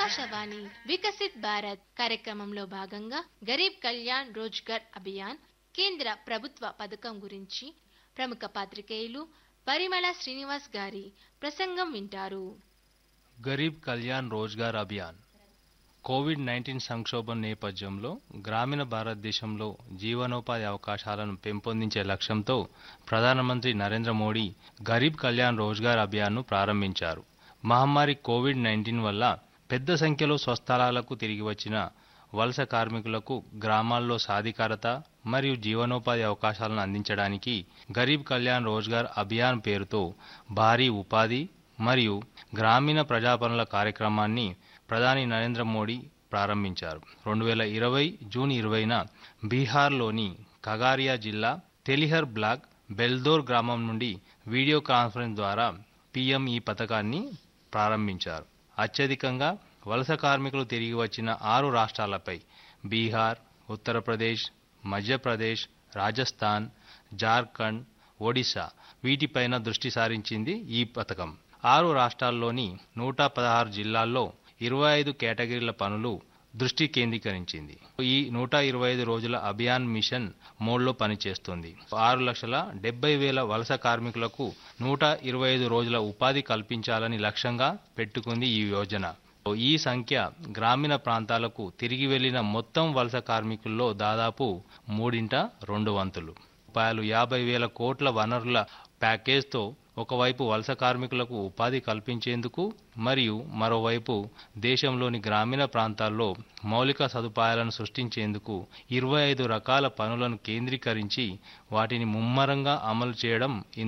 ఆకాశవాణి వికసిత్ భారత్ కార్యక్రమంలో భాగంగా గరీబ్ కళ్యాణ్ రోజ్గర్ అభియాన్ కేంద్ర ప్రభుత్వ పథకం గురించి ప్రముఖ పాత్రికేయులు పరిమళ శ్రీనివాస్ గారి ప్రసంగం వింటారు గరీబ్ కళ్యాణ్ రోజ్గార్ అభియాన్ కోవిడ్ నైన్టీన్ సంక్షోభం నేపథ్యంలో గ్రామీణ భారతదేశంలో జీవనోపాధి అవకాశాలను పెంపొందించే లక్ష్యంతో ప్రధానమంత్రి నరేంద్ర మోడీ గరీబ్ కళ్యాణ్ రోజ్గార్ అభియాన్ను ప్రారంభించారు మహమ్మారి కోవిడ్ నైన్టీన్ వల్ల పెద్ద సంఖ్యలో స్వస్థలాలకు తిరిగి వచ్చిన వలస కార్మికులకు గ్రామాల్లో సాధికారత మరియు జీవనోపాధి అవకాశాలను అందించడానికి గరీబ్ కళ్యాణ్ రోజ్గార్ అభియాన్ పేరుతో భారీ ఉపాధి మరియు గ్రామీణ ప్రజాపనుల కార్యక్రమాన్ని ప్రధాని నరేంద్ర మోడీ ప్రారంభించారు రెండు వేల ఇరవై జూన్ ఇరవైన బీహార్లోని కగారియా జిల్లా తెలిహర్ బ్లాక్ బెల్దోర్ గ్రామం నుండి వీడియో కాన్ఫరెన్స్ ద్వారా పీఎం ఈ పథకాన్ని ప్రారంభించారు అత్యధికంగా వలస కార్మికులు తిరిగి వచ్చిన ఆరు రాష్ట్రాలపై బీహార్ ఉత్తరప్రదేశ్ మధ్యప్రదేశ్ రాజస్థాన్ జార్ఖండ్ ఒడిశా వీటిపైన దృష్టి సారించింది ఈ పథకం ఆరు రాష్ట్రాల్లోని నూట పదహారు జిల్లాల్లో ఇరవై ఐదు కేటగిరీల పనులు దృష్టి కేంద్రీకరించింది ఈ నూట ఇరవై ఐదు రోజుల అభియాన్ మిషన్ మోడ్లో పనిచేస్తుంది ఆరు లక్షల డెబ్బై వేల వలస కార్మికులకు నూట ఇరవై ఐదు రోజుల ఉపాధి కల్పించాలని లక్ష్యంగా పెట్టుకుంది ఈ యోజన ఈ సంఖ్య గ్రామీణ ప్రాంతాలకు తిరిగి వెళ్లిన మొత్తం వలస కార్మికుల్లో దాదాపు మూడింట రెండు వంతులు రూపాయలు యాభై వేల కోట్ల వనరుల ప్యాకేజ్తో ఒకవైపు వలస కార్మికులకు ఉపాధి కల్పించేందుకు మరియు మరోవైపు దేశంలోని గ్రామీణ ప్రాంతాల్లో మౌలిక సదుపాయాలను సృష్టించేందుకు ఇరవై ఐదు రకాల పనులను కేంద్రీకరించి వాటిని ముమ్మరంగా అమలు చేయడం